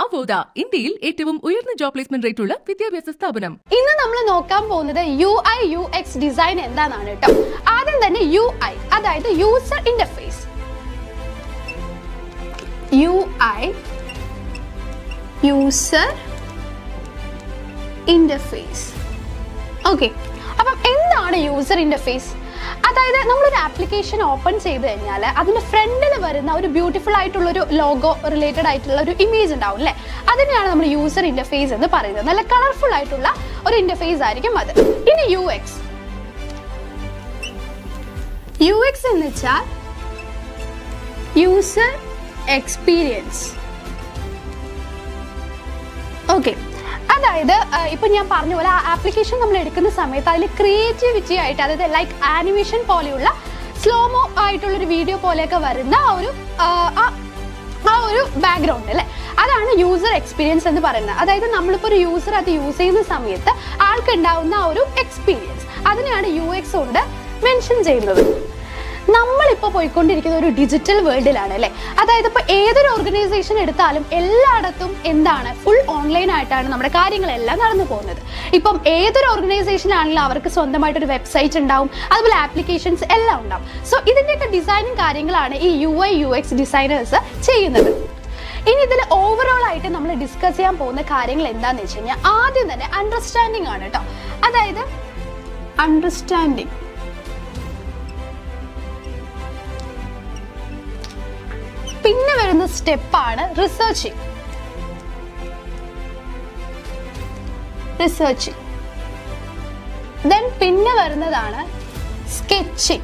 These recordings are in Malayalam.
അവോദ ഇന്ത്യയിൽ ഏറ്റവും ഉയർന്ന ജോബ് പ്ലേസ്മെന്റ് റേറ്റ് ഉള്ള വിദ്യാഭ്യാസ സ്ഥാപനം ഇന്ന് നമ്മൾ നോക്കാൻ പോകുന്നത് U I U X design എന്താണെന്നാണ് കേട്ടോ ആദ്യം തന്നെ യു ഐ അതായത് user interface U I user interface okay അപ്പം എന്താണ് യൂസർ ഇന്റർഫേസ് അതായത് നമ്മളൊരു ആപ്ലിക്കേഷൻ ഓപ്പൺ ചെയ്ത് കഴിഞ്ഞാൽ അതിന്റെ ഫ്രണ്ടിൽ വരുന്ന ഒരു ബ്യൂട്ടിഫുൾ ആയിട്ടുള്ള ഒരു ലോഗോ റിലേറ്റഡ് ആയിട്ടുള്ള ഒരു ഇമേജ് ഉണ്ടാവും അല്ലേ അതിനെയാണ് നമ്മൾ യൂസർ ഇന്റർഫേസ് എന്ന് പറയുന്നത് നല്ല കളർഫുൾ ആയിട്ടുള്ള ഒരു ഇന്റർഫേസ് ആയിരിക്കും അത് ഇനി യു എക്സ് യു എക്സ് എന്ന് വെച്ചാൽ യൂസർ എക്സ്പീരിയൻസ് ഓക്കെ അതായത് ആ, ഇപ്പൊ ഞാൻ പറഞ്ഞ പോലെ ആ ആപ്ലിക്കേഷൻ നമ്മൾ എടുക്കുന്ന സമയത്ത് അതിൽ ക്രിയേറ്റിവിറ്റി ആയിട്ട് അതായത് ലൈക്ക് ആനിമേഷൻ പോലെയുള്ള സ്ലോമോ ആയിട്ടുള്ള ഒരു വീഡിയോ പോലെയൊക്കെ വരുന്ന ആ ഒരു ആ, ആ- ആ ഒരു ബാക്ക്ഗ്രൗണ്ട് അല്ലേ അതാണ് യൂസർ എക്സ്പീരിയൻസ് എന്ന് പറയുന്നത് അതായത് നമ്മളിപ്പോൾ ഒരു യൂസർ അത് യൂസ് ചെയ്യുന്ന സമയത്ത് ആൾക്ക് ഉണ്ടാവുന്ന ആ ഒരു എക്സ്പീരിയൻസ് അതിനെയാണ് യു എക്സ് കൊണ്ട് മെൻഷൻ ചെയ്യുന്നത് നമ്മളിപ്പോൾ പോയിക്കൊണ്ടിരിക്കുന്ന ഒരു ഡിജിറ്റൽ വേൾഡിലാണ് അല്ലേ അതായത് ഇപ്പോൾ ഏതൊരു ഓർഗനൈസേഷൻ എടുത്താലും എല്ലായിടത്തും എന്താണ് ഫുൾ ഓൺലൈൻ ആയിട്ടാണ് നമ്മുടെ കാര്യങ്ങളെല്ലാം നടന്നു പോകുന്നത് ഇപ്പം ഏതൊരു ഓർഗനൈസേഷൻ ആണെങ്കിലും അവർക്ക് സ്വന്തമായിട്ട് ഒരു വെബ്സൈറ്റ് ഉണ്ടാവും അതുപോലെ ആപ്ലിക്കേഷൻസ് എല്ലാം ഉണ്ടാവും സോ ഇതിൻ്റെയൊക്കെ ഡിസൈനിങ് കാര്യങ്ങളാണ് ഈ U I U X designers ചെയ്യുന്നത് ഇനി ഇതിൽ ഓവറോൾ ആയിട്ട് നമ്മൾ ഡിസ്കസ് ചെയ്യാൻ പോകുന്ന കാര്യങ്ങൾ എന്താണെന്ന് വെച്ച് കഴിഞ്ഞാൽ ആദ്യം തന്നെ അണ്ടർസ്റ്റാൻഡിങ് ആണ് കേട്ടോ അതായത് അണ്ടർസ്റ്റാൻഡിങ് പിന്നെ വരുന്ന സ്റ്റെപ്പാണ് റിസർച്ചിങ് റിസർച്ചിങ് ദെൻ പിന്നെ വരുന്നതാണ് സ്കെച്ചിങ്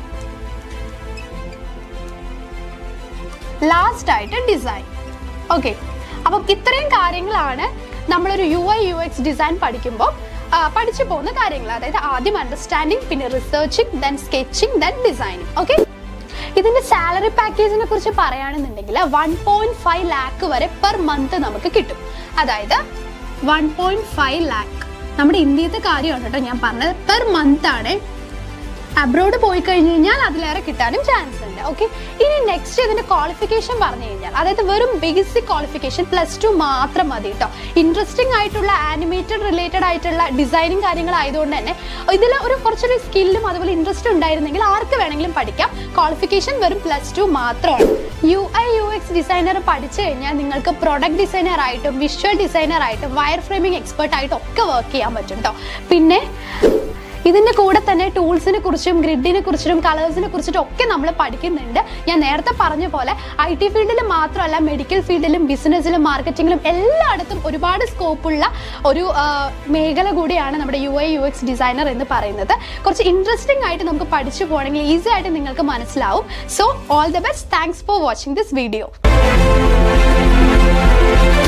ലാസ്റ്റ് ആയിട്ട് ഡിസൈൻ ഓക്കെ അപ്പം ഇത്രയും കാര്യങ്ങളാണ് നമ്മളൊരു U I U X design പഠിക്കുമ്പോൾ ആ, പഠിച്ചു പോകുന്ന കാര്യങ്ങൾ അതായത് ആദ്യം അണ്ടർസ്റ്റാൻഡിങ് പിന്നെ researching then sketching then designing okay ഇതിന്റെ സാലറി പാക്കേജിനെ കുറിച്ച് പറയുകയാണെന്നുണ്ടെങ്കിൽ വൺ പോയിന്റ് ഫൈവ് ലാക്ക് വരെ പെർ മന്ത് നമുക്ക് കിട്ടും അതായത് വൺ പോയിന്റ് ഫൈവ് ലാക്ക് നമ്മുടെ ഇന്ത്യത്തെ കാര്യമാണ് കേട്ടോ ഞാൻ പറഞ്ഞത് പെർ മന്ത് ആണ് അബ്രോഡ് പോയി കഴിഞ്ഞ് കഴിഞ്ഞാൽ അതിലേറെ കിട്ടാനും ചാൻസ് ഉണ്ട് ഓക്കെ ഇനി നെക്സ്റ്റ് ഇതിന്റെ ക്വാളിഫിക്കേഷൻ പറഞ്ഞു കഴിഞ്ഞാൽ അതായത് വെറും ബേസിക് ക്വാളിഫിക്കേഷൻ പ്ലസ് ടു മാത്രം മതി കേട്ടോ ഇൻട്രസ്റ്റിംഗ് ആയിട്ടുള്ള ആനിമേറ്റഡ് റിലേറ്റഡ് ആയിട്ടുള്ള ഡിസൈനിങ് കാര്യങ്ങളായതുകൊണ്ട് തന്നെ ഇതിൽ ഒരു കുറച്ചൊരു സ്കില്ലും അതുപോലെ ഇൻട്രസ്റ്റ് ഉണ്ടായിരുന്നെങ്കിൽ ആർക്ക് വേണമെങ്കിലും പഠിക്കാം ക്വാളിഫിക്കേഷൻ വെറും പ്ലസ് ടു മാത്രമാണ് U I U X designer പഠിച്ചു കഴിഞ്ഞാൽ നിങ്ങൾക്ക് പ്രൊഡക്റ്റ് ഡിസൈനർ ആയിട്ടും വിഷ്വൽ ഡിസൈനർ ആയിട്ടും വയർ ഫ്രെയിമിംഗ് എക്സ്പെർട്ട് ആയിട്ടും ഒക്കെ വർക്ക് ചെയ്യാൻ പറ്റും കേട്ടോ പിന്നെ ഇതിന്റെ കൂടെ തന്നെ ടൂൾസിനെ കുറിച്ചും ഗ്രിഡിനെ കുറിച്ചും കളേഴ്സിനെ കുറിച്ചിട്ടും ഒക്കെ നമ്മൾ പഠിക്കുന്നുണ്ട് ഞാൻ നേരത്തെ പറഞ്ഞ പോലെ ഐ ടി ഫീൽഡിൽ മാത്രമല്ല മെഡിക്കൽ ഫീൽഡിലും ബിസിനസ്സിലും മാർക്കറ്റിങ്ങിലും എല്ലായിടത്തും ഒരുപാട് സ്കോപ്പുള്ള ഒരു ആ, മേഖല കൂടിയാണ് നമ്മുടെ U I U X designer എന്ന് പറയുന്നത് കുറച്ച് ഇൻട്രസ്റ്റിംഗ് ആയിട്ട് നമുക്ക് പഠിച്ചു പോകണമെങ്കിൽ ഈസി ആയിട്ട് നിങ്ങൾക്ക് മനസ്സിലാവും so all the best thanks for watching this video